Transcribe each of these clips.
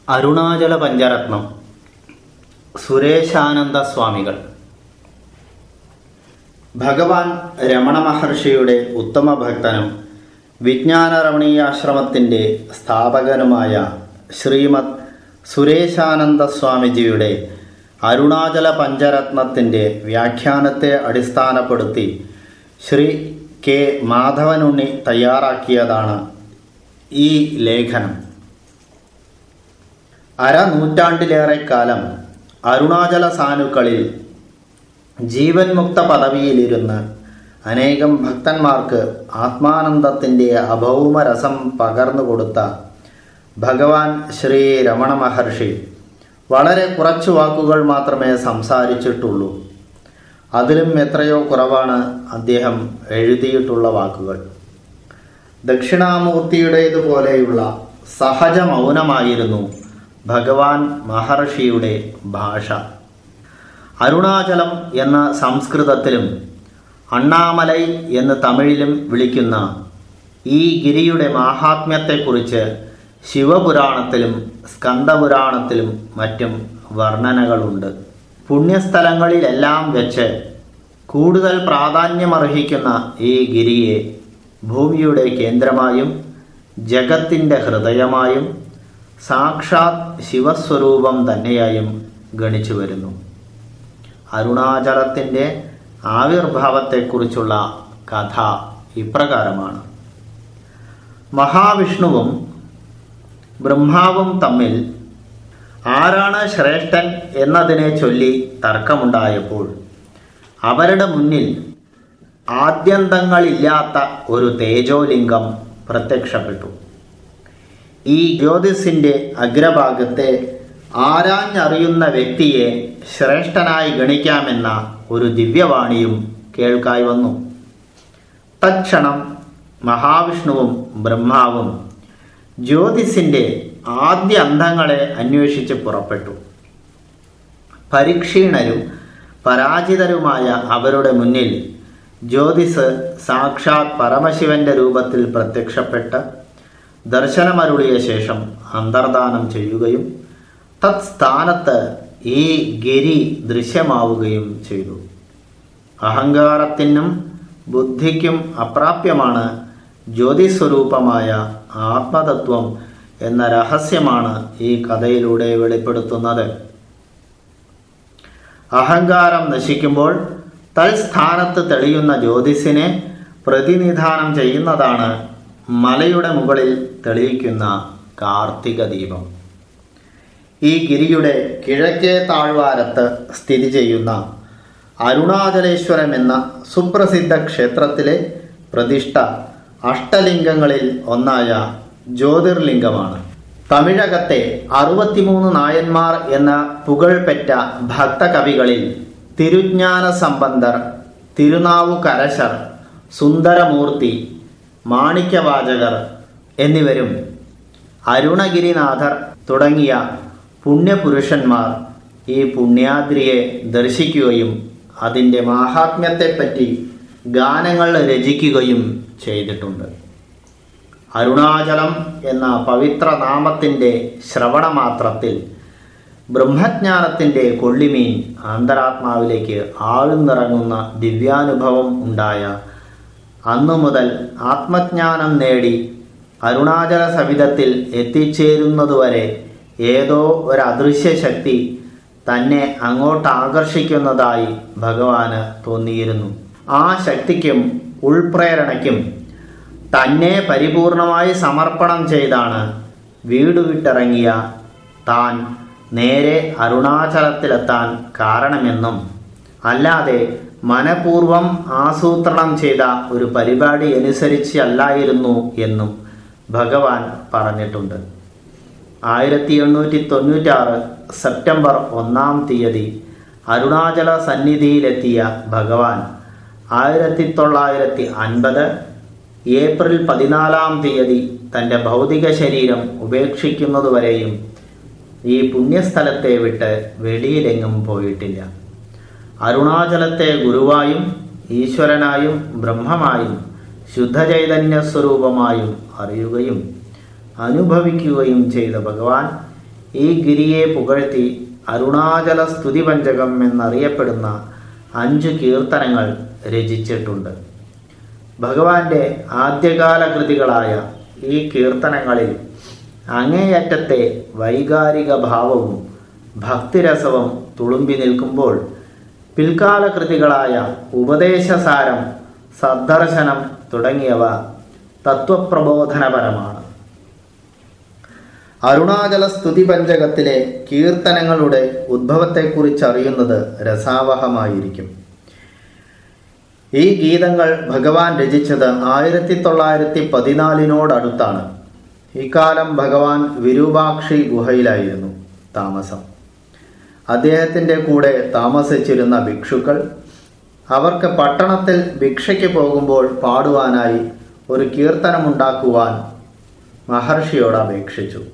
അരുണാചല പഞ്ചരത്നം സുരേശാനന്ദ സ്വാമികൾ ഭഗവാൻ രമണ മഹർഷിയുടെ ഉത്തമ ഭക്തനും വിജ്ഞാന രമണീയാശ്രമത്തിൻ്റെ സ്ഥാപകനുമായ ശ്രീമദ് സുരേശാനന്ദ സ്വാമിജിയുടെ അരുണാചല പഞ്ചരത്നത്തിൻ്റെ വ്യാഖ്യാനത്തെ അടിസ്ഥാനപ്പെടുത്തി ശ്രീ കെ മാധവനുണ്ണി തയ്യാറാക്കിയതാണ് ഈ ലേഖനം അരനൂറ്റാണ്ടിലേറെ കാലം അരുണാചല സാനുക്കളിൽ ജീവൻ മുക്ത പദവിയിലിരുന്ന് അനേകം ഭക്തന്മാർക്ക് ആത്മാനന്ദത്തിൻ്റെ അഭൗമരസം പകർന്നു കൊടുത്ത ഭഗവാൻ ശ്രീ രമണ മഹർഷി വളരെ കുറച്ചു വാക്കുകൾ മാത്രമേ സംസാരിച്ചിട്ടുള്ളൂ അതിലും എത്രയോ കുറവാണ് അദ്ദേഹം എഴുതിയിട്ടുള്ള വാക്കുകൾ ദക്ഷിണാമൂർത്തിയുടേതുപോലെയുള്ള സഹജ മൗനമായിരുന്നു ഭഗവാൻ മഹർഷിയുടെ ഭാഷ അരുണാചലം എന്ന സംസ്കൃതത്തിലും അണ്ണാമലൈ എന്ന് തമിഴിലും വിളിക്കുന്ന ഈ ഗിരിയുടെ മാഹാത്മ്യത്തെക്കുറിച്ച് ശിവപുരാണത്തിലും സ്കന്ദപുരാണത്തിലും മറ്റും വർണ്ണനകളുണ്ട് പുണ്യസ്ഥലങ്ങളിലെല്ലാം വെച്ച് കൂടുതൽ പ്രാധാന്യമർഹിക്കുന്ന ഈ ഗിരിയെ ഭൂമിയുടെ കേന്ദ്രമായും ജഗത്തിൻ്റെ ഹൃദയമായും സാക്ഷാത് ശിവസ്വരൂപം തന്നെയായും ഗണിച്ചു വരുന്നു അരുണാചലത്തിൻ്റെ ആവിർഭാവത്തെക്കുറിച്ചുള്ള കഥ ഇപ്രകാരമാണ് മഹാവിഷ്ണുവും ബ്രഹ്മാവും തമ്മിൽ ആരാണ് ശ്രേഷ്ഠൻ എന്നതിനെ ചൊല്ലി തർക്കമുണ്ടായപ്പോൾ അവരുടെ മുന്നിൽ ആദ്യന്തങ്ങളില്ലാത്ത ഒരു തേജോലിംഗം പ്രത്യക്ഷപ്പെട്ടു ഈ ജ്യോതിസിൻ്റെ അഗ്രഭാഗത്തെ ആരാഞ്ഞറിയുന്ന വ്യക്തിയെ ശ്രേഷ്ഠനായി ഗണിക്കാമെന്ന ഒരു ദിവ്യവാണിയും കേൾക്കായി വന്നു തക്ഷണം മഹാവിഷ്ണുവും ബ്രഹ്മാവും ജ്യോതിസിൻ്റെ ആദ്യ അന്തങ്ങളെ അന്വേഷിച്ച് പുറപ്പെട്ടു പരീക്ഷീണരും പരാജിതരുമായ അവരുടെ മുന്നിൽ ജ്യോതിസ് സാക്ഷാത് പരമശിവന്റെ രൂപത്തിൽ പ്രത്യക്ഷപ്പെട്ട് ദർശനമരുളിയ ശേഷം അന്തർദാനം ചെയ്യുകയും തത്സ്ഥാനത്ത് ഈ ഗിരി ദൃശ്യമാവുകയും ചെയ്തു അഹങ്കാരത്തിനും ബുദ്ധിക്കും അപ്രാപ്യമാണ് ജ്യോതിസ്വരൂപമായ ആത്മതത്വം എന്ന രഹസ്യമാണ് ഈ കഥയിലൂടെ വെളിപ്പെടുത്തുന്നത് അഹങ്കാരം നശിക്കുമ്പോൾ തൽസ്ഥാനത്ത് തെളിയുന്ന ജ്യോതിസിനെ പ്രതിനിധാനം ചെയ്യുന്നതാണ് മലയുടെ മുകളിൽ തെളിയിക്കുന്ന കാർത്തിക ദീപം ഈ ഗിരിയുടെ കിഴക്കേ താഴ്വാരത്ത് സ്ഥിതി ചെയ്യുന്ന അരുണാചലേശ്വരം എന്ന സുപ്രസിദ്ധ ക്ഷേത്രത്തിലെ പ്രതിഷ്ഠ അഷ്ടലിംഗങ്ങളിൽ ഒന്നായ ജ്യോതിർലിംഗമാണ് തമിഴകത്തെ അറുപത്തിമൂന്ന് നായന്മാർ എന്ന പുകഴ്പെറ്റ ഭക്തകവികളിൽ തിരുജ്ഞാന സമ്പന്തർ തിരുനാവുകരശർ സുന്ദരമൂർത്തി മാണിക്യവാചകർ എന്നിവരും അരുണഗിരിനാഥർ തുടങ്ങിയ പുണ്യപുരുഷന്മാർ ഈ പുണ്യാദ്രിയെ ദർശിക്കുകയും അതിൻ്റെ മാഹാത്മ്യത്തെപ്പറ്റി ഗാനങ്ങൾ രചിക്കുകയും ചെയ്തിട്ടുണ്ട് അരുണാചലം എന്ന പവിത്ര നാമത്തിൻ്റെ ശ്രവണമാത്രത്തിൽ ബ്രഹ്മജ്ഞാനത്തിൻ്റെ കൊള്ളിമീൻ അന്തരാത്മാവിലേക്ക് ആഴ്ന്നിറങ്ങുന്ന ദിവ്യാനുഭവം ഉണ്ടായ അന്നു മുതൽ ആത്മജ്ഞാനം നേടി അരുണാചല സവിധത്തിൽ എത്തിച്ചേരുന്നതുവരെ ഏതോ ഒരു അദൃശ്യ ശക്തി തന്നെ അങ്ങോട്ട് ആകർഷിക്കുന്നതായി ഭഗവാന് തോന്നിയിരുന്നു ആ ശക്തിക്കും ഉൾപ്രേരണയ്ക്കും തന്നെ പരിപൂർണമായി സമർപ്പണം ചെയ്താണ് വീട് വിട്ടിറങ്ങിയ താൻ നേരെ അരുണാചലത്തിലെത്താൻ കാരണമെന്നും അല്ലാതെ മനപൂർവം ആസൂത്രണം ചെയ്ത ഒരു പരിപാടി അനുസരിച്ച് അല്ലായിരുന്നു എന്നും ഭഗവാൻ പറഞ്ഞിട്ടുണ്ട് ആയിരത്തി എണ്ണൂറ്റി തൊണ്ണൂറ്റാറ് സെപ്റ്റംബർ ഒന്നാം തീയതി അരുണാചല സന്നിധിയിലെത്തിയ ഭഗവാൻ ആയിരത്തി തൊള്ളായിരത്തി അൻപത് ഏപ്രിൽ പതിനാലാം തീയതി തൻ്റെ ഭൗതിക ശരീരം ഉപേക്ഷിക്കുന്നതുവരെയും ഈ പുണ്യസ്ഥലത്തെ വിട്ട് വെളിയിലെങ്ങും പോയിട്ടില്ല അരുണാചലത്തെ ഗുരുവായും ഈശ്വരനായും ബ്രഹ്മമായും ശുദ്ധചൈതന്യ സ്വരൂപമായും അറിയുകയും അനുഭവിക്കുകയും ചെയ്ത ഭഗവാൻ ഈ ഗിരിയെ പുകഴ്ത്തി അരുണാചല സ്തുതി പഞ്ചകം എന്നറിയപ്പെടുന്ന അഞ്ച് കീർത്തനങ്ങൾ രചിച്ചിട്ടുണ്ട് ഭഗവാന്റെ ആദ്യകാല കൃതികളായ ഈ കീർത്തനങ്ങളിൽ അങ്ങേയറ്റത്തെ വൈകാരിക ഭാവവും ഭക്തിരസവും തുളുമ്പി നിൽക്കുമ്പോൾ പിൽക്കാല കൃതികളായ ഉപദേശസാരം സദ്ദർശനം തുടങ്ങിയവ തത്വപ്രബോധനപരമാണ് അരുണാചല സ്തുതി പഞ്ചകത്തിലെ കീർത്തനങ്ങളുടെ ഉദ്ഭവത്തെക്കുറിച്ച് അറിയുന്നത് രസാവഹമായിരിക്കും ഈ ഗീതങ്ങൾ ഭഗവാൻ രചിച്ചത് ആയിരത്തി തൊള്ളായിരത്തി പതിനാലിനോടടുത്താണ് ഇക്കാലം ഭഗവാൻ വിരൂപാക്ഷി ഗുഹയിലായിരുന്നു താമസം അദ്ദേഹത്തിൻ്റെ കൂടെ താമസിച്ചിരുന്ന ഭിക്ഷുക്കൾ അവർക്ക് പട്ടണത്തിൽ ഭിക്ഷയ്ക്ക് പോകുമ്പോൾ പാടുവാനായി ഒരു കീർത്തനമുണ്ടാക്കുവാൻ മഹർഷിയോട് അപേക്ഷിച്ചു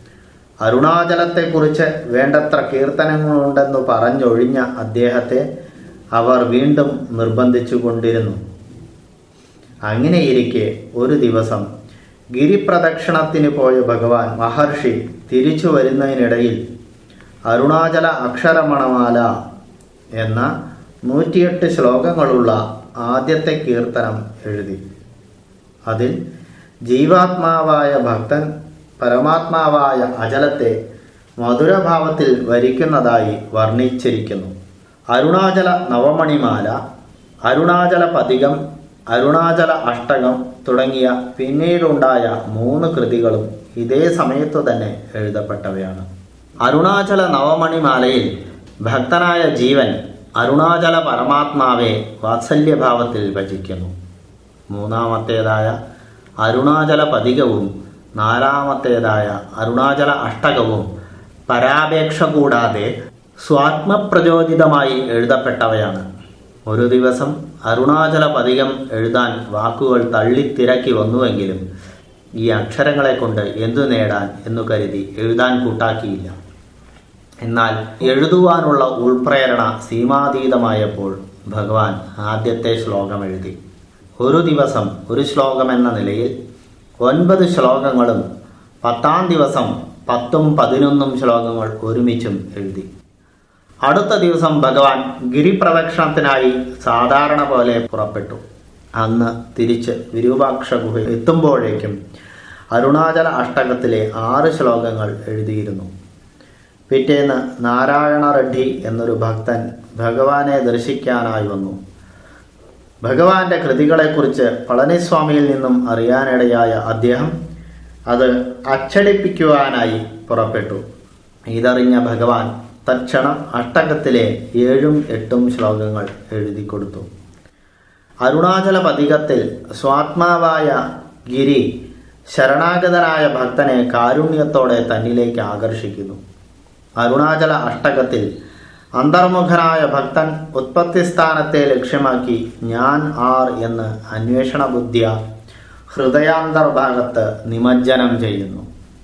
അരുണാചലത്തെക്കുറിച്ച് വേണ്ടത്ര കീർത്തനങ്ങളുണ്ടെന്നു പറഞ്ഞൊഴിഞ്ഞ അദ്ദേഹത്തെ അവർ വീണ്ടും നിർബന്ധിച്ചു കൊണ്ടിരുന്നു അങ്ങനെയിരിക്കെ ഒരു ദിവസം ഗിരിപ്രദക്ഷിണത്തിന് പോയ ഭഗവാൻ മഹർഷി തിരിച്ചു വരുന്നതിനിടയിൽ അരുണാചല അക്ഷരമണമാല എന്ന നൂറ്റിയെട്ട് ശ്ലോകങ്ങളുള്ള ആദ്യത്തെ കീർത്തനം എഴുതി അതിൽ ജീവാത്മാവായ ഭക്തൻ പരമാത്മാവായ അചലത്തെ മധുരഭാവത്തിൽ വരിക്കുന്നതായി വർണ്ണിച്ചിരിക്കുന്നു അരുണാചല നവമണിമാല അരുണാചല പതികം അരുണാചല അഷ്ടകം തുടങ്ങിയ പിന്നീടുണ്ടായ മൂന്ന് കൃതികളും ഇതേ സമയത്തു തന്നെ എഴുതപ്പെട്ടവയാണ് അരുണാചല നവമണിമാലയിൽ ഭക്തനായ ജീവൻ അരുണാചല പരമാത്മാവെ വാത്സല്യഭാവത്തിൽ ഭജിക്കുന്നു മൂന്നാമത്തേതായ അരുണാചല പതികവും നാലാമത്തേതായ അരുണാചല അഷ്ടകവും പരാപേക്ഷ കൂടാതെ സ്വാത്മപ്രചോദിതമായി എഴുതപ്പെട്ടവയാണ് ഒരു ദിവസം അരുണാചല പതികം എഴുതാൻ വാക്കുകൾ തള്ളിത്തിരക്കി വന്നുവെങ്കിലും ഈ അക്ഷരങ്ങളെ കൊണ്ട് എന്തു നേടാൻ എന്നു കരുതി എഴുതാൻ കൂട്ടാക്കിയില്ല എന്നാൽ എഴുതുവാനുള്ള ഉൾപ്രേരണ സീമാതീതമായപ്പോൾ ഭഗവാൻ ആദ്യത്തെ ശ്ലോകം എഴുതി ഒരു ദിവസം ഒരു ശ്ലോകം എന്ന നിലയിൽ ഒൻപത് ശ്ലോകങ്ങളും പത്താം ദിവസം പത്തും പതിനൊന്നും ശ്ലോകങ്ങൾ ഒരുമിച്ചും എഴുതി അടുത്ത ദിവസം ഭഗവാൻ ഗിരിപ്രദക്ഷിണത്തിനായി സാധാരണ പോലെ പുറപ്പെട്ടു അന്ന് തിരിച്ച് വിരൂപാക്ഷ ഗുഹ എത്തുമ്പോഴേക്കും അരുണാചല അഷ്ടകത്തിലെ ആറ് ശ്ലോകങ്ങൾ എഴുതിയിരുന്നു പിറ്റേന്ന് നാരായണ റെഡ്ഡി എന്നൊരു ഭക്തൻ ഭഗവാനെ ദർശിക്കാനായി വന്നു ഭഗവാന്റെ കൃതികളെക്കുറിച്ച് പളനിസ്വാമിയിൽ നിന്നും അറിയാനിടയായ അദ്ദേഹം അത് അച്ചടിപ്പിക്കുവാനായി പുറപ്പെട്ടു ഇതറിഞ്ഞ ഭഗവാൻ തക്ഷണം അഷ്ടകത്തിലെ ഏഴും എട്ടും ശ്ലോകങ്ങൾ എഴുതി കൊടുത്തു അരുണാചല പതികത്തിൽ സ്വാത്മാവായ ഗിരി ശരണാഗതനായ ഭക്തനെ കാരുണ്യത്തോടെ തന്നിലേക്ക് ആകർഷിക്കുന്നു അരുണാചല അഷ്ടകത്തിൽ അന്തർമുഖനായ ഭക്തൻ ഉത്പത്തിസ്ഥാനത്തെ ലക്ഷ്യമാക്കി ഞാൻ ആർ എന്ന് അന്വേഷണ ബുദ്ധിയ ഹൃദയാന്തർഭാഗത്ത് നിമജ്ജനം ചെയ്യുന്നു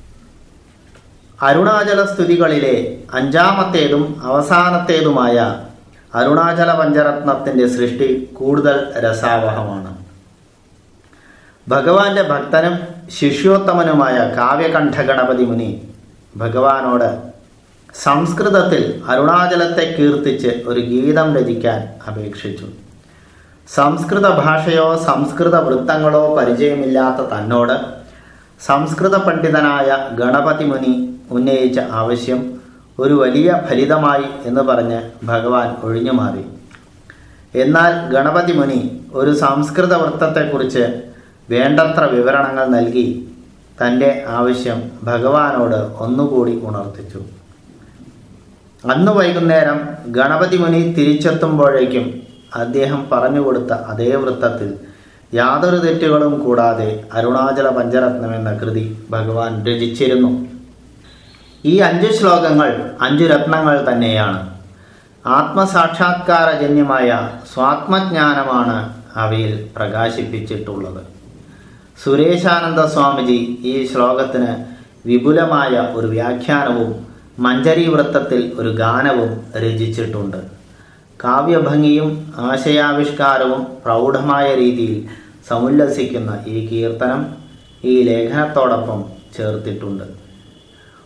അരുണാചല സ്തുതികളിലെ അഞ്ചാമത്തേതും അവസാനത്തേതുമായ അരുണാചല പഞ്ചരത്നത്തിൻ്റെ സൃഷ്ടി കൂടുതൽ രസാവഹമാണ് ഭഗവാന്റെ ഭക്തനും ശിഷ്യോത്തമനുമായ കാവ്യകണ്ഠ ഗണപതി മുനി ഭഗവാനോട് സംസ്കൃതത്തിൽ അരുണാചലത്തെ കീർത്തിച്ച് ഒരു ഗീതം രചിക്കാൻ അപേക്ഷിച്ചു സംസ്കൃത ഭാഷയോ സംസ്കൃത വൃത്തങ്ങളോ പരിചയമില്ലാത്ത തന്നോട് സംസ്കൃത പണ്ഡിതനായ ഗണപതി മുനി ഉന്നയിച്ച ആവശ്യം ഒരു വലിയ ഫലിതമായി എന്ന് പറഞ്ഞ് ഭഗവാൻ ഒഴിഞ്ഞുമാറി എന്നാൽ ഗണപതി മുനി ഒരു സംസ്കൃത വൃത്തത്തെക്കുറിച്ച് വേണ്ടത്ര വിവരണങ്ങൾ നൽകി തൻ്റെ ആവശ്യം ഭഗവാനോട് ഒന്നുകൂടി ഉണർത്തിച്ചു അന്ന് വൈകുന്നേരം ഗണപതി മുനി തിരിച്ചെത്തുമ്പോഴേക്കും അദ്ദേഹം പറഞ്ഞുകൊടുത്ത അതേ വൃത്തത്തിൽ യാതൊരു തെറ്റുകളും കൂടാതെ അരുണാചല പഞ്ചരത്നം എന്ന കൃതി ഭഗവാൻ രചിച്ചിരുന്നു ഈ അഞ്ച് ശ്ലോകങ്ങൾ അഞ്ചു രത്നങ്ങൾ തന്നെയാണ് ആത്മസാക്ഷാത്കാരജന്യമായ സ്വാത്മജ്ഞാനമാണ് അവയിൽ പ്രകാശിപ്പിച്ചിട്ടുള്ളത് സുരേശാനന്ദ സ്വാമിജി ഈ ശ്ലോകത്തിന് വിപുലമായ ഒരു വ്യാഖ്യാനവും മഞ്ചരി വൃത്തത്തിൽ ഒരു ഗാനവും രചിച്ചിട്ടുണ്ട് കാവ്യഭംഗിയും ആശയാവിഷ്കാരവും പ്രൗഢമായ രീതിയിൽ സമുല്ലസിക്കുന്ന ഈ കീർത്തനം ഈ ലേഖനത്തോടൊപ്പം ചേർത്തിട്ടുണ്ട്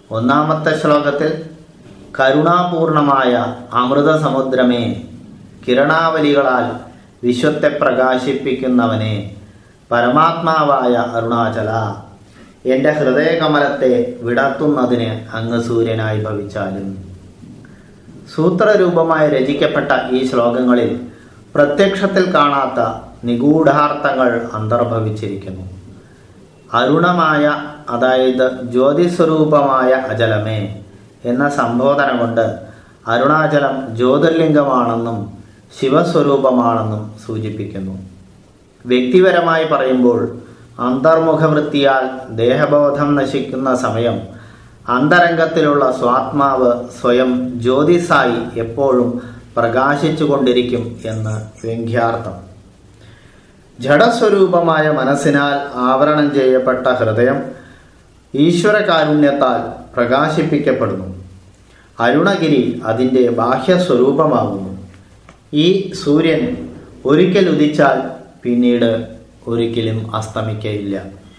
ഒന്നാമത്തെ ശ്ലോകത്തിൽ കരുണാപൂർണമായ അമൃതസമുദ്രമേ കിരണാവലികളാൽ വിശ്വത്തെ പ്രകാശിപ്പിക്കുന്നവനെ പരമാത്മാവായ അരുണാചല എൻ്റെ ഹൃദയകമലത്തെ വിടർത്തുന്നതിന് അങ്ങ് സൂര്യനായി ഭവിച്ചാലും സൂത്രരൂപമായി രചിക്കപ്പെട്ട ഈ ശ്ലോകങ്ങളിൽ പ്രത്യക്ഷത്തിൽ കാണാത്ത നിഗൂഢാർത്ഥങ്ങൾ അന്തർഭവിച്ചിരിക്കുന്നു അരുണമായ അതായത് ജ്യോതിസ്വരൂപമായ അജലമേ എന്ന സംബോധന കൊണ്ട് അരുണാചലം ജ്യോതിർലിംഗമാണെന്നും ശിവസ്വരൂപമാണെന്നും സൂചിപ്പിക്കുന്നു വ്യക്തിപരമായി പറയുമ്പോൾ അന്തർമുഖവൃത്തിയാൽ ദേഹബോധം നശിക്കുന്ന സമയം അന്തരംഗത്തിലുള്ള സ്വാത്മാവ് സ്വയം ജ്യോതിസായി എപ്പോഴും പ്രകാശിച്ചുകൊണ്ടിരിക്കും എന്ന് വ്യംഗ്യാർത്ഥം ജഡസ്വരൂപമായ മനസ്സിനാൽ ആവരണം ചെയ്യപ്പെട്ട ഹൃദയം ഈശ്വരകാരുണ്യത്താൽ പ്രകാശിപ്പിക്കപ്പെടുന്നു അരുണഗിരി അതിൻ്റെ ബാഹ്യസ്വരൂപമാകുന്നു ഈ സൂര്യൻ ഒരിക്കൽ ഉദിച്ചാൽ പിന്നീട് ഒരിക്കലും അസ്തമിക്കയില്ല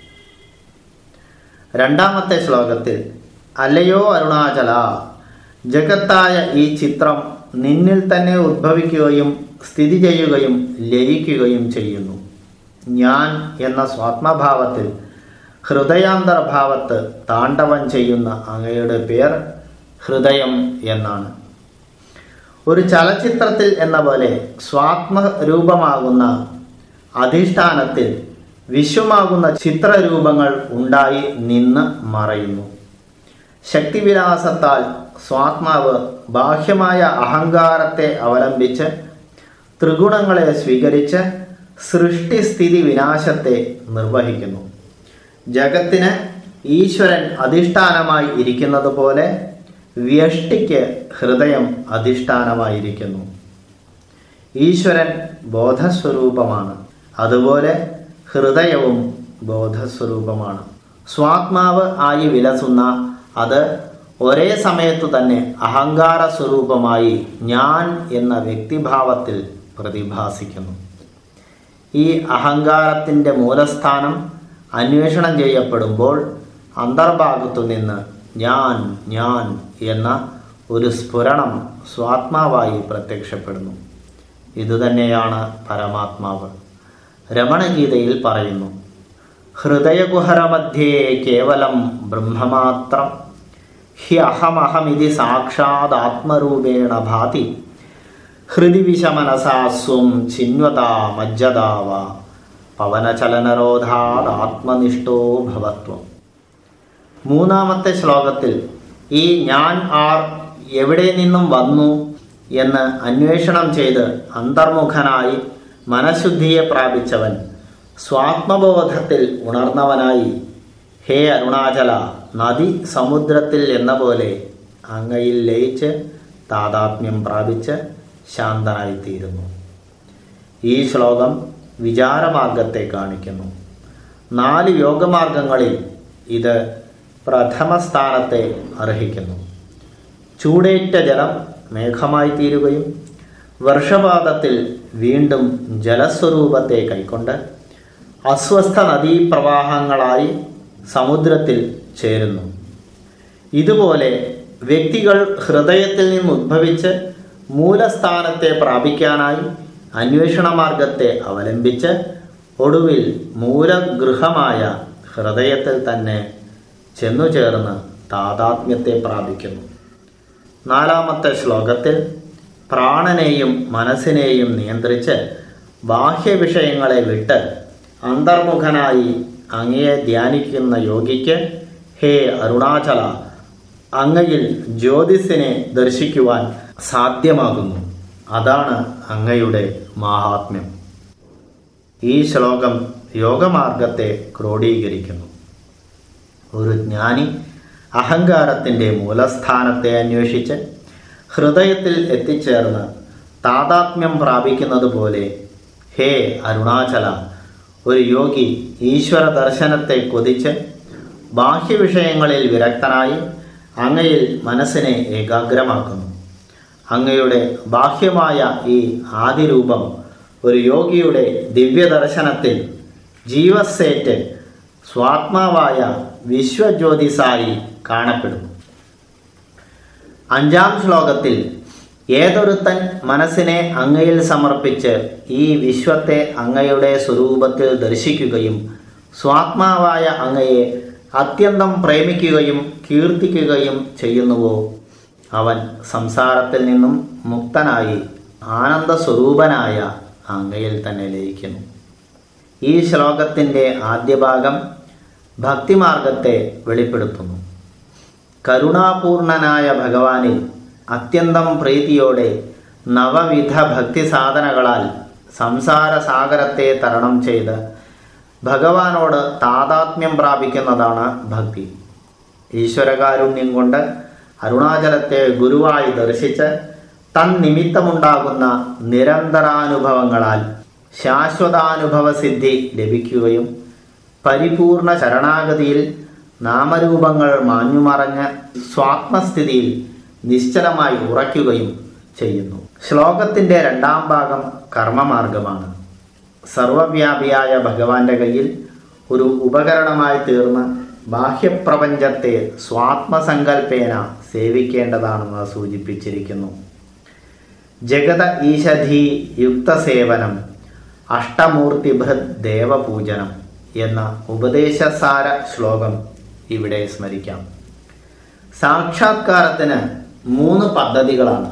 രണ്ടാമത്തെ ശ്ലോകത്തിൽ അല്ലയോ അരുണാചല ജഗത്തായ ഈ ചിത്രം നിന്നിൽ തന്നെ ഉദ്ഭവിക്കുകയും സ്ഥിതി ചെയ്യുകയും ലയിക്കുകയും ചെയ്യുന്നു ഞാൻ എന്ന സ്വാത്മഭാവത്തിൽ ഹൃദയാന്തർഭാവത്ത് താണ്ഡവം ചെയ്യുന്ന അങ്ങയുടെ പേർ ഹൃദയം എന്നാണ് ഒരു ചലച്ചിത്രത്തിൽ എന്ന പോലെ സ്വാത്മരൂപമാകുന്ന അധിഷ്ഠാനത്തിൽ വിശ്വമാകുന്ന ചിത്രരൂപങ്ങൾ ഉണ്ടായി നിന്ന് മറയുന്നു ശക്തിവിലാസത്താൽ സ്വാത്മാവ് ബാഹ്യമായ അഹങ്കാരത്തെ അവലംബിച്ച് ത്രിഗുണങ്ങളെ സ്വീകരിച്ച് സൃഷ്ടിസ്ഥിതി വിനാശത്തെ നിർവഹിക്കുന്നു ജഗത്തിന് ഈശ്വരൻ അധിഷ്ഠാനമായി ഇരിക്കുന്നത് പോലെ വ്യഷ്ടിക്ക് ഹൃദയം അധിഷ്ഠാനമായിരിക്കുന്നു ഈശ്വരൻ ബോധസ്വരൂപമാണ് അതുപോലെ ഹൃദയവും ബോധസ്വരൂപമാണ് സ്വാത്മാവ് ആയി വിലസുന്ന അത് ഒരേ സമയത്തു തന്നെ അഹങ്കാര സ്വരൂപമായി ഞാൻ എന്ന വ്യക്തിഭാവത്തിൽ പ്രതിഭാസിക്കുന്നു ഈ അഹങ്കാരത്തിൻ്റെ മൂലസ്ഥാനം അന്വേഷണം ചെയ്യപ്പെടുമ്പോൾ അന്തർഭാഗത്തു നിന്ന് ഞാൻ ഞാൻ എന്ന ഒരു സ്ഫുരണം സ്വാത്മാവായി പ്രത്യക്ഷപ്പെടുന്നു ഇതുതന്നെയാണ് പരമാത്മാവ് രമണഗീതയിൽ പറയുന്നു ഹൃദയകുഹരമധ്യേ കേവലം ബ്രഹ്മമാത്രം ഹി അഹമഹമിതി സാക്ഷാദാത്മരൂപേണ ഭാതി ഹൃദി വിഷമനസാസ്വം ചിന്വതാ മജ്ജതാവ പവനചലനരോധാത്മനിഷ്ഠോ ഭവത്വം മൂന്നാമത്തെ ശ്ലോകത്തിൽ ഈ ഞാൻ ആർ എവിടെ നിന്നും വന്നു എന്ന് അന്വേഷണം ചെയ്ത് അന്തർമുഖനായി മനഃശുദ്ധിയെ പ്രാപിച്ചവൻ സ്വാത്മബോധത്തിൽ ഉണർന്നവനായി ഹേ അരുണാചല നദി സമുദ്രത്തിൽ എന്ന പോലെ അങ്ങയിൽ ലയിച്ച് താതാത്മ്യം പ്രാപിച്ച് ശാന്തനായിത്തീരുന്നു ഈ ശ്ലോകം വിചാരമാർഗത്തെ കാണിക്കുന്നു നാല് യോഗമാർഗങ്ങളിൽ ഇത് പ്രഥമ സ്ഥാനത്തെ അർഹിക്കുന്നു ചൂടേറ്റ ജലം മേഘമായി തീരുകയും വർഷപാതത്തിൽ വീണ്ടും ജലസ്വരൂപത്തെ കൈക്കൊണ്ട് അസ്വസ്ഥ നദീപ്രവാഹങ്ങളായി സമുദ്രത്തിൽ ചേരുന്നു ഇതുപോലെ വ്യക്തികൾ ഹൃദയത്തിൽ നിന്ന് ഉദ്ഭവിച്ച് മൂലസ്ഥാനത്തെ പ്രാപിക്കാനായി അന്വേഷണ മാർഗത്തെ അവലംബിച്ച് ഒടുവിൽ മൂലഗൃഹമായ ഹൃദയത്തിൽ തന്നെ ചെന്നു ചേർന്ന് താതാത്മ്യത്തെ പ്രാപിക്കുന്നു നാലാമത്തെ ശ്ലോകത്തിൽ പ്രാണനെയും മനസ്സിനെയും നിയന്ത്രിച്ച് ബാഹ്യവിഷയങ്ങളെ വിട്ട് അന്തർമുഖനായി അങ്ങയെ ധ്യാനിക്കുന്ന യോഗിക്ക് ഹേ അരുണാചല അങ്ങയിൽ ജ്യോതിസിനെ ദർശിക്കുവാൻ സാധ്യമാകുന്നു അതാണ് അങ്ങയുടെ മാഹാത്മ്യം ഈ ശ്ലോകം യോഗമാർഗത്തെ ക്രോഡീകരിക്കുന്നു ഒരു ജ്ഞാനി അഹങ്കാരത്തിൻ്റെ മൂലസ്ഥാനത്തെ അന്വേഷിച്ച് ഹൃദയത്തിൽ എത്തിച്ചേർന്ന് താതാത്മ്യം പ്രാപിക്കുന്നത് പോലെ ഹേ അരുണാചല ഒരു യോഗി ഈശ്വര ദർശനത്തെ കൊതിച്ച് ബാഹ്യവിഷയങ്ങളിൽ വിരക്തനായി അങ്ങയിൽ മനസ്സിനെ ഏകാഗ്രമാക്കുന്നു അങ്ങയുടെ ബാഹ്യമായ ഈ ആദിരൂപം ഒരു യോഗിയുടെ ദിവ്യദർശനത്തിൽ ജീവസേറ്റ് സ്വാത്മാവായ വിശ്വജ്യോതിസായി കാണപ്പെടുന്നു അഞ്ചാം ശ്ലോകത്തിൽ ഏതൊരുത്തൻ മനസ്സിനെ അങ്ങയിൽ സമർപ്പിച്ച് ഈ വിശ്വത്തെ അങ്ങയുടെ സ്വരൂപത്തിൽ ദർശിക്കുകയും സ്വാത്മാവായ അങ്ങയെ അത്യന്തം പ്രേമിക്കുകയും കീർത്തിക്കുകയും ചെയ്യുന്നുവോ അവൻ സംസാരത്തിൽ നിന്നും മുക്തനായി ആനന്ദ സ്വരൂപനായ അങ്ങയിൽ തന്നെ ലയിക്കുന്നു ഈ ശ്ലോകത്തിൻ്റെ ആദ്യ ഭാഗം ഭക്തിമാർഗത്തെ വെളിപ്പെടുത്തുന്നു കരുണാപൂർണനായ ഭഗവാനിൽ അത്യന്തം പ്രീതിയോടെ നവവിധ ഭക്തി സാധനകളാൽ സംസാര സാഗരത്തെ തരണം ചെയ്ത് ഭഗവാനോട് താതാത്മ്യം പ്രാപിക്കുന്നതാണ് ഭക്തി ഈശ്വരകാരുണ്യം കൊണ്ട് അരുണാചലത്തെ ഗുരുവായി ദർശിച്ച് തൻ നിമിത്തമുണ്ടാകുന്ന നിരന്തരാനുഭവങ്ങളാൽ ശാശ്വതാനുഭവ സിദ്ധി ലഭിക്കുകയും പരിപൂർണ ശരണാഗതിയിൽ നാമരൂപങ്ങൾ മാഞ്ഞുമറഞ്ഞ് സ്വാത്മസ്ഥിതിയിൽ നിശ്ചലമായി ഉറയ്ക്കുകയും ചെയ്യുന്നു ശ്ലോകത്തിൻ്റെ രണ്ടാം ഭാഗം കർമ്മമാർഗമാണ് സർവവ്യാപിയായ ഭഗവാന്റെ കയ്യിൽ ഒരു ഉപകരണമായി തീർന്ന് ബാഹ്യപ്രപഞ്ചത്തെ സ്വാത്മസങ്കല്പേന സേവിക്കേണ്ടതാണെന്ന് സൂചിപ്പിച്ചിരിക്കുന്നു ജഗത ഈശധി യുക്തസേവനം അഷ്ടമൂർത്തിഭൃത് ദേവപൂജനം എന്ന ഉപദേശസാര ശ്ലോകം ഇവിടെ സ്മരിക്കാം സാക്ഷാത്കാരത്തിന് മൂന്ന് പദ്ധതികളാണ്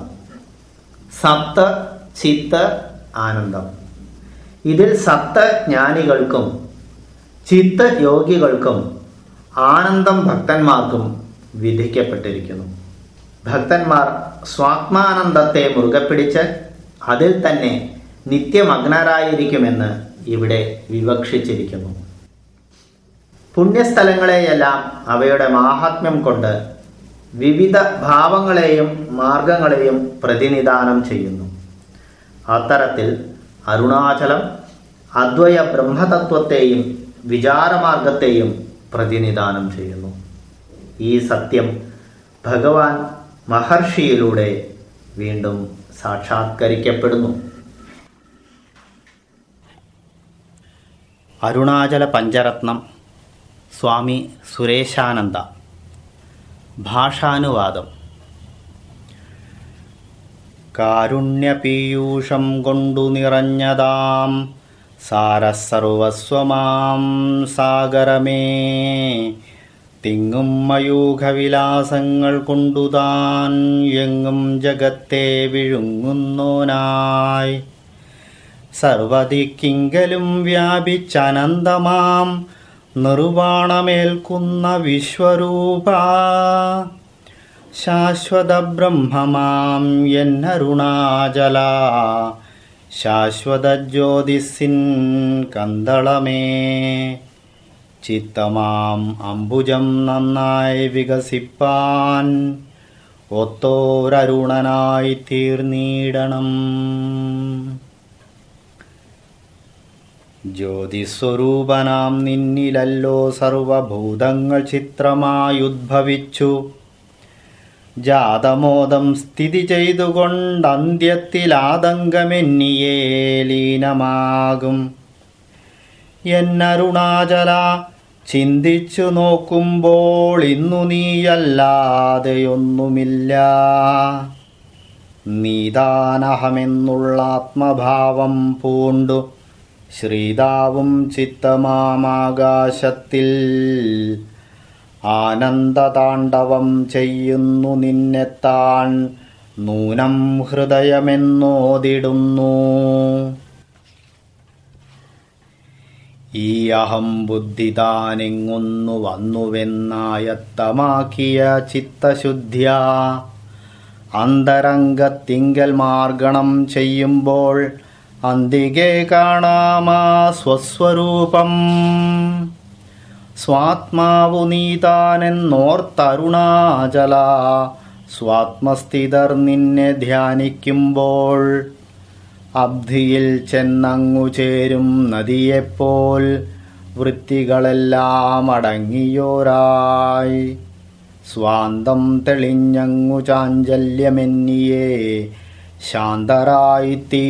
സത്ത് ചിത്ത് ആനന്ദം ഇതിൽ സത്ത് ജ്ഞാനികൾക്കും ചിത്ത് യോഗികൾക്കും ആനന്ദം ഭക്തന്മാർക്കും വിധിക്കപ്പെട്ടിരിക്കുന്നു ഭക്തന്മാർ സ്വാത്മാനന്ദത്തെ മുറുകെ പിടിച്ച് അതിൽ തന്നെ നിത്യമഗ്നരായിരിക്കുമെന്ന് ഇവിടെ വിവക്ഷിച്ചിരിക്കുന്നു പുണ്യസ്ഥലങ്ങളെയെല്ലാം അവയുടെ മാഹാത്മ്യം കൊണ്ട് വിവിധ ഭാവങ്ങളെയും മാർഗങ്ങളെയും പ്രതിനിധാനം ചെയ്യുന്നു അത്തരത്തിൽ അരുണാചലം അദ്വയ ബ്രഹ്മതത്വത്തെയും വിചാരമാർഗത്തെയും പ്രതിനിധാനം ചെയ്യുന്നു ഈ സത്യം ഭഗവാൻ മഹർഷിയിലൂടെ വീണ്ടും സാക്ഷാത്കരിക്കപ്പെടുന്നു അരുണാചല പഞ്ചരത്നം സ്വാമി സുരേശാനന്ദ ഭാഷാനുവാദം കാരുണ്യപീയൂഷം കൊണ്ടു നിറഞ്ഞതാം സാരസർവസ്വമാം സാഗരമേ തിങ്ങും മയൂഖവിലാസങ്ങൾ കൊണ്ടുതാൻ എങ്ങും ജഗത്തെ വിഴുങ്ങുന്നോനായി സർവദിക്കിങ്കലും വ്യാപിച്ചനന്തമാം നിർവാണമേൽക്കുന്ന വിശ്വരൂപ ശാശ്വത ബ്രഹ്മമാം എന്നരുണാചല ശാശ്വത ജ്യോതിസിൻ കന്തളമേ ചിത്തമാം അംബുജം നന്നായി വികസിപ്പാൻ ഒത്തോരരുണനായി തീർന്നിടണം ജ്യോതിസ്വരൂപനാം നിന്നിലല്ലോ സർവഭൂതങ്ങൾ ചിത്രമായുദ്ഭവിച്ചു ജാതമോദം സ്ഥിതി ചെയ്തുകൊണ്ടന്ത്യത്തിലാതങ്കമെന്നിയേ ലീനമാകും എന്നരുണാചല ചിന്തിച്ചു നോക്കുമ്പോൾ ഇന്നു നീയല്ലാതെയൊന്നുമില്ല നീതാനഹമെന്നുള്ള ആത്മഭാവം പൂണ്ടു ശ്രീതാവും ചിത്തമാമാകാശത്തിൽ ആനന്ദതാണ്ഡവം ചെയ്യുന്നു നിന്നെത്താൻ നൂനം ഹൃദയമെന്നോതിടുന്നു ഈ അഹം ബുദ്ധി താനെങ്ങുന്നു വന്നുവെന്നായത്തമാക്കിയ ചിത്തശുദ്ധ്യ അന്തരംഗത്തിങ്കൽ മാർഗണം ചെയ്യുമ്പോൾ അന്തികെ കാണാമാ സ്വസ്വരൂപം സ്വാത്മാവു നീതാനെന്നോർത്തരുണാചല സ്വാത്മസ്ഥിതർ നിന്നെ ധ്യാനിക്കുമ്പോൾ അബ്ധിയിൽ ചെന്നങ്ങു ചേരും നദിയെപ്പോൽ വൃത്തികളെല്ലാം അടങ്ങിയോരായി സ്വാന്തം തെളിഞ്ഞങ്ങു ചാഞ്ചല്യമെന്നിയേ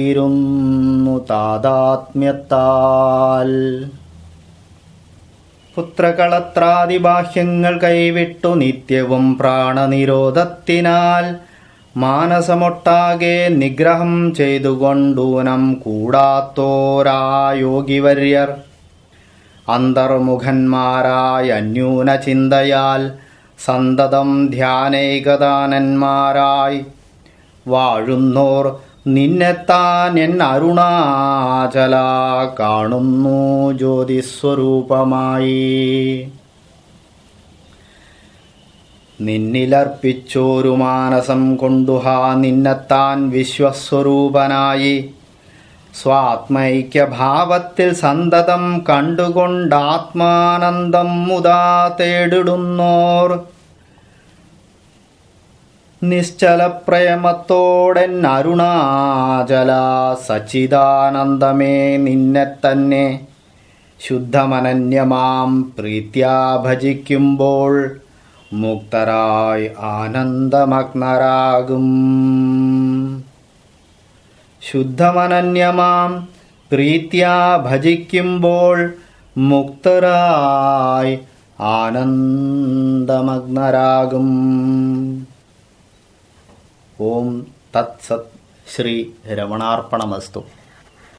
ശാന്തരായിത്തീരുന്നു താതാത്മ്യത്താൽ പുത്രകളത്രാദിബാഹ്യങ്ങൾ കൈവിട്ടു നിത്യവും പ്രാണനിരോധത്തിനാൽ മാനസമൊട്ടാകെ നിഗ്രഹം ചെയ്തുകൊണ്ടൂനം കൂടാത്തോരാ യോഗിവര്യർ അന്തർമുഖന്മാരായ അന്യൂന ചിന്തയാൽ സന്തതം ധ്യാനൈകദാനന്മാരായി വാഴുന്നോർ നിന്നെത്താൻ എൻ അരുണാചല കാണുന്നു ജ്യോതിസ്വരൂപമായി നിന്നിലർപ്പിച്ചോരു മാനസം കൊണ്ടുഹാ നിന്നെത്താൻ വിശ്വസ്വരൂപനായി സ്വാത്മൈക്യഭാവത്തിൽ സന്തതം കണ്ടുകൊണ്ടാത്മാനന്ദം മുതാ തേടിടുന്നോർ നിശ്ചലപ്രേമത്തോടൻ അരുണാചല സച്ചിദാനന്ദമേ നിന്നെ തന്നെ ശുദ്ധമനന്യമാം പ്രീത്യാ ഭജിക്കുമ്പോൾ മുക്തരായി ആനന്ദമഗ്നരാകും ശുദ്ധമനന്യമാം പ്രീത്യാ ഭജിക്കുമ്പോൾ മുക്തരായി ആനന്ദമഗ്നരാകും ഓം തത്സത് ശ്രീ രമണാർപ്പണമസ്തു